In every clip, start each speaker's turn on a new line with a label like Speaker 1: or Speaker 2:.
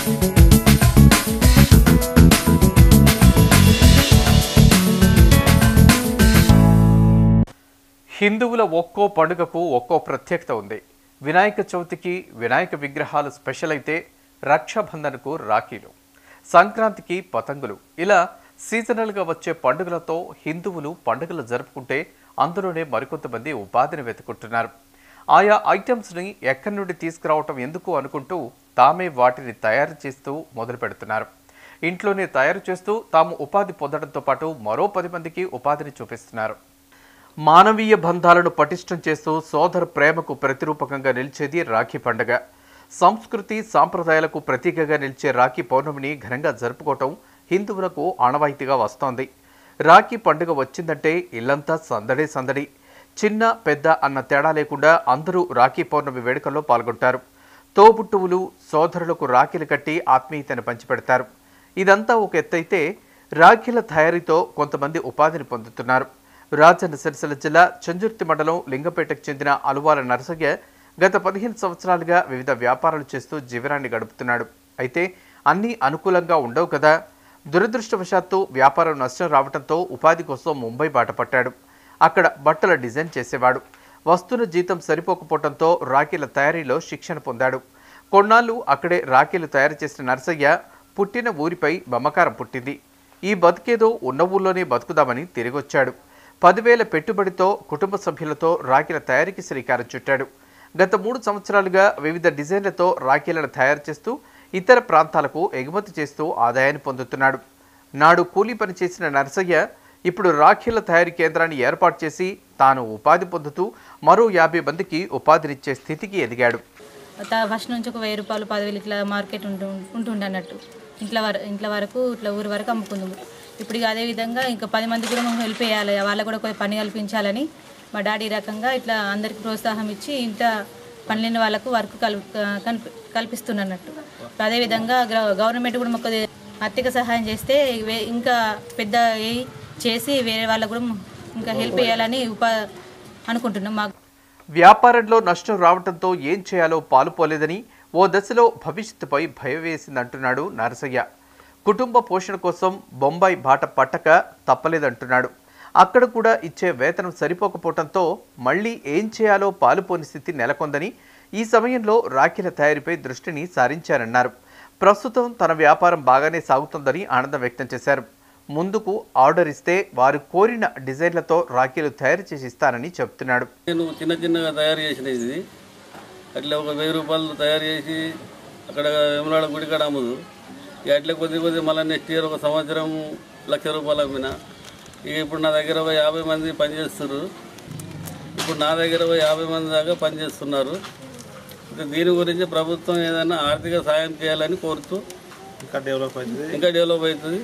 Speaker 1: హిందువుల ఒక్కో పండుగకు ఒక్కో ప్రత్యేకత ఉంది వినాయక చవితికి వినాయక విగ్రహాలు స్పెషల్ అయితే రక్షాబంధన్కు రాఖీలు సంక్రాంతికి పతంగులు ఇలా సీజనల్గా వచ్చే పండుగలతో హిందువులు పండుగలు జరుపుకుంటే అందులోనే మరికొంతమంది ఉపాధిని వెతుకుంటున్నారు ఆయా ఐటమ్స్ని ఎక్కడి నుండి తీసుకురావటం ఎందుకు అనుకుంటూ తామే వాటిని తయారు చేస్తూ మొదలు పెడుతున్నారు ఇంట్లోనే తయారు చేస్తూ తాము ఉపాధి పొందడంతో పాటు మరో పది మందికి ఉపాధిని చూపిస్తున్నారు మానవీయ బంధాలను పటిష్టం చేస్తూ సోదర ప్రేమకు ప్రతిరూపకంగా నిలిచేది రాఖీ పండుగ సంస్కృతి సాంప్రదాయాలకు ప్రతీకగా నిలిచే రాఖీ పౌర్ణమిని ఘనంగా జరుపుకోవటం హిందువులకు ఆనవాయితీగా వస్తోంది రాఖీ పండుగ వచ్చిందంటే ఇల్లంతా సందడే సందడి చిన్న పెద్ద అన్న తేడా లేకుండా అందరూ రాఖీ పౌర్ణమి వేడుకల్లో పాల్గొంటారు తోబుట్టువులు సోదరులకు రాఖీలు కట్టి ఆత్మీయతను పంచిపెడతారు ఇదంతా ఒక ఎత్తైతే రాఖీల తయారీతో కొంతమంది ఉపాధిని పొందుతున్నారు రాజన్న సిరిసిల్ల జిల్లా చంజుర్తి మండలం లింగపేటకు చెందిన అలువాల నరసయ్య గత పదిహేను సంవత్సరాలుగా వివిధ వ్యాపారాలు చేస్తూ జీవనాన్ని గడుపుతున్నాడు అయితే అన్నీ అనుకూలంగా ఉండవు కదా దురదృష్టవశాత్తు వ్యాపారం నష్టం రావడంతో ఉపాధి కోసం ముంబై బాటపట్టాడు అక్కడ బట్టల డిజైన్ చేసేవాడు వస్తున్న జీతం సరిపోకపోవడంతో రాఖీల తయారీలో శిక్షణ పొందాడు కొన్నాళ్ళు అక్కడే రాఖీలు తయారు చేసిన నరసయ్య పుట్టిన ఊరిపై మమకారం పుట్టింది ఈ బతికేదో ఉన్న ఊళ్ళోనే బతుకుదామని తిరిగొచ్చాడు పదివేల పెట్టుబడితో కుటుంబ సభ్యులతో రాఖీల తయారీకి శ్రీకారం చుట్టాడు గత మూడు సంవత్సరాలుగా వివిధ డిజైన్లతో రాఖీలను తయారు చేస్తూ ఇతర ప్రాంతాలకు ఎగుమతి చేస్తూ ఆదాయాన్ని పొందుతున్నాడు నాడు కూలీ పని చేసిన నరసయ్య ఇప్పుడు రాఖీల తయారీ కేంద్రాన్ని ఏర్పాటు చేసి తాను ఉపాధి పొందుతూ మరో యాభై మందికి ఉపాధినిచ్చే స్థితికి ఎదిగాడు
Speaker 2: తా- ఫస్ట్ నుంచి ఒక వెయ్యి రూపాయలు పదివేలు ఇట్లా మార్కెట్ ఉంటు ఉంటుండే అన్నట్టు ఇంట్లో వర ఇంట్లో వరకు ఇట్లా ఊరి వరకు అమ్ముకుందాము ఇప్పుడు ఇక అదే విధంగా ఇంకా పది మంది కూడా మనం హెల్ప్ చేయాలి వాళ్ళకు కూడా కొంచెం పని కల్పించాలని మా డాడీ ఈ రకంగా ఇట్లా అందరికి ప్రోత్సాహం ఇచ్చి ఇంత పని లేని వాళ్ళకు వర్క్ కల్ కల్పి కల్పిస్తున్నట్టు అదేవిధంగా గ్ర- గవర్నమెంట్ కూడా మాకు ఆర్థిక సహాయం చేస్తే వే- ఇంకా పెద్ద ఏ- చేసి వేరే వాళ్ళకు కూడా ఇంకా హెల్ప్ చేయాలని ఉపా అనుకుంటున్నాం మాకు
Speaker 1: వ్యాపారంలో నష్టం రావడంతో ఏం చేయాలో పాలుపోలేదని ఓ దశలో భవిష్యత్తుపై భయం వేసిందంటున్నాడు నరసయ్య కుటుంబ పోషణ కోసం బొంబాయి బాట పట్టక తప్పలేదంటున్నాడు అక్కడ కూడా ఇచ్చే వేతనం సరిపోకపోవడంతో మళ్ళీ ఏం చేయాలో పాలుపోని స్థితి నెలకొందని ఈ సమయంలో రాఖీల తయారీపై దృష్టిని సారించారన్నారు ప్రస్తుతం తన వ్యాపారం బాగానే సాగుతుందని ఆనందం వ్యక్తం చేశారు ముందుకు ఆర్డర్ ఇస్తే వారు కోరిన డిజైన్లతో రాఖీలు తయారు చేసి ఇస్తానని చెప్తున్నాడు
Speaker 3: నేను చిన్న చిన్నగా తయారు చేసిన ఇది అట్లా ఒక వెయ్యి రూపాయలు తయారు చేసి అక్కడ వెమలాడ గుడి కాడ అమ్ముదు ఇక అట్లా కొద్ది కొద్ది మళ్ళీ నెక్స్ట్ ఇయర్ ఒక సంవత్సరం లక్ష రూపాయలు అమ్మిన ఇక ఇప్పుడు నా దగ్గర ఒక యాభై మంది పనిచేస్తున్నారు ఇప్పుడు నా దగ్గర ఒక యాభై మంది దాకా పనిచేస్తున్నారు అయితే దీని గురించి ప్రభుత్వం ఏదైనా ఆర్థిక సాయం చేయాలని కోరుతూ
Speaker 4: ఇంకా డెవలప్ అవుతుంది
Speaker 3: ఇంకా డెవలప్ అవుతుంది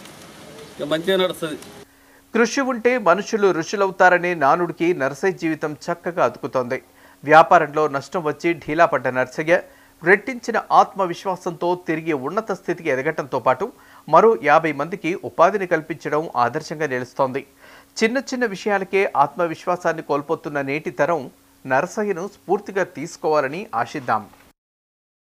Speaker 3: ఇక మంచిగా నడుస్తుంది
Speaker 1: కృషి ఉంటే మనుషులు ఋషులవుతారనే నానుడికి నర్సయ్య జీవితం చక్కగా అతుకుతోంది వ్యాపారంలో నష్టం వచ్చి ఢీలా పడ్డ నర్సయ్య రెట్టించిన ఆత్మవిశ్వాసంతో తిరిగి ఉన్నత స్థితికి ఎదగటంతో పాటు మరో యాభై మందికి ఉపాధిని కల్పించడం ఆదర్శంగా నిలుస్తోంది చిన్న చిన్న విషయాలకే ఆత్మవిశ్వాసాన్ని కోల్పోతున్న నేటి తరం నరసయ్యను స్ఫూర్తిగా తీసుకోవాలని ఆశిద్దాం